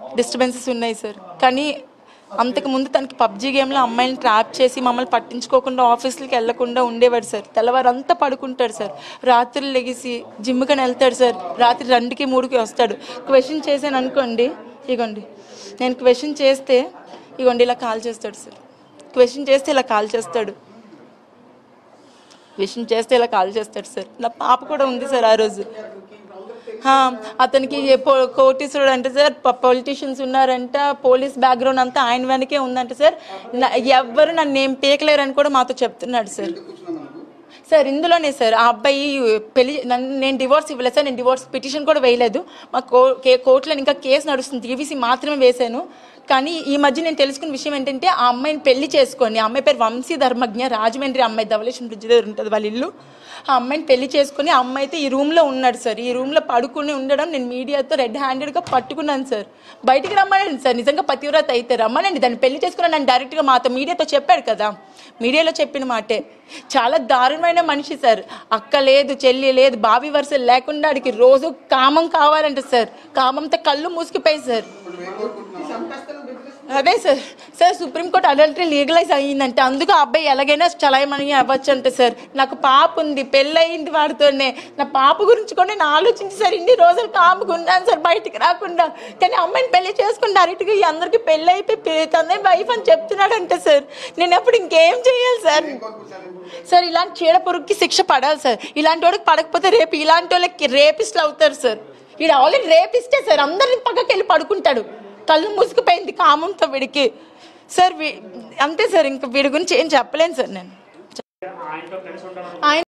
disturbances ఉన్నాయి sir కానీ అంతకుముందు తనకి పబ్జీ గేమ్లో అమ్మాయిని ట్రాప్ చేసి మమ్మల్ని పట్టించుకోకుండా ఆఫీసులకి వెళ్లకుండా ఉండేవాడు సార్ తెల్లవారంతా పడుకుంటాడు సార్ రాత్రులు లెగిసి జిమ్కని వెళ్తాడు సార్ రాత్రి రెండుకి మూడుకి వస్తాడు క్వశ్చన్ చేశాను అనుకోండి ఇగోండి నేను క్వశ్చన్ చేస్తే ఇగోండి ఇలా కాల్ చేస్తాడు సార్ క్వశ్చన్ చేస్తే ఇలా కాల్ చేస్తాడు క్వశ్చన్ చేస్తే ఇలా కాల్ చేస్తాడు సార్ నా పాప కూడా ఉంది సార్ ఆ రోజు హా, అతనికి ఏ పో- కోటీశ్వరుడు అంటే సార్ పొలిటీషియన్స్ ఉన్నారంట పోలీస్ బ్యాక్గ్రౌండ్ అంతా ఆయన వెనకే ఉందంట సార్ నా- ఎవ్వరు నన్ను ఏం పీకలేరని కూడా మాతో చెప్తున్నాడు సార్ సార్ ఇందులోనే సార్ ఆ అబ్బాయి పెళ్లి నన్ను నేను డివోర్స్ ఇవ్వలేదు సార్ నేను డివోర్స్ పిటిషన్ కూడా వేయలేదు మా కో కే- కోర్టులో ఇంకా కేసు నడుస్తుంది టీవీసీ మాత్రమే వేశాను కానీ ఈ మధ్య నేను తెలుసుకున్న విషయం ఏంటంటే ఆ అమ్మాయిని పెళ్లి చేసుకొని ఆ అమ్మాయి పేరు వంశీ ధర్మజ్ఞ రాజమండ్రి అమ్మాయి ధవలేశ్వరం బ్రిడ్జ్ దగ్గర ఉంటుంది వాళ్ళ ఇల్లు ఆ అమ్మాయిని పెళ్లి చేసుకొని ఆ అమ్మాయి అయితే ఈ రూమ్లో ఉన్నాడు సార్ ఈ రూమ్లో పడుకుని ఉండడం నేను మీడియాతో రెడ్ హ్యాండెడ్గా పట్టుకున్నాను సార్ బయటికి రమ్మనండి సార్ నిజంగా పతివ్రత అయితే రమ్మనండి దాన్ని పెళ్లి చేసుకుని నన్ను డైరెక్ట్గా మాతో మీడియాతో చెప్పాడు కదా మీడియాలో చెప్పిన మాటే చాలా దారుణమైన మనిషి సార్ అక్క లేదు చెల్లి లేదు బావి వరుస లేకుండా ఆడికి రోజు కామం కావాలంట సార్ కామంతో కళ్ళు మూసుకుపోయి సార్ అదే sir sir supreme court adultery legalise అయ్యిందంటే అందుకు ఆ అబ్బాయి ఎలాగైనా చలాయమని అవ్వచ్చు అంటే సార్ నాకు పాప ఉంది పెళ్ళయింది వాడితోనే నా పాప గురించి కూడా నేను ఆలోచించి సార్ ఇన్ని రోజులు కాముగా ఉన్నాను సార్ బయటికి రాకుండా కానీ అమ్మాయిని పెళ్లి చేసుకుని డైరెక్ట్గా ఈ అందరికీ పెళ్ళి అయిపోయి తనే వైఫ్ అని చెప్తున్నాడంటే సార్ నేను ఎప్పుడు ఇంకేం చేయాలి సార్ సార్ ఇలాంటి చీడ పురుగుకి శిక్ష పడాలి సార్ ఇలాంటి వాడికి పడకపోతే రేపు ఇలాంటి వాళ్ళకి రేపిస్ట్లు అవుతారు సార్ వీడు ఆల్రెడీ రేపిస్తే సార్ అందరిని పక్కకి వెళ్ళి పడుకుంటాడు కళ్ళు మూసుకుపోయింది కామంతో వీడికి సార్ వీ- అంతే సార్ ఇంకా వీడి గురించి ఏం చెప్పలేను సార్ నేను ఆయన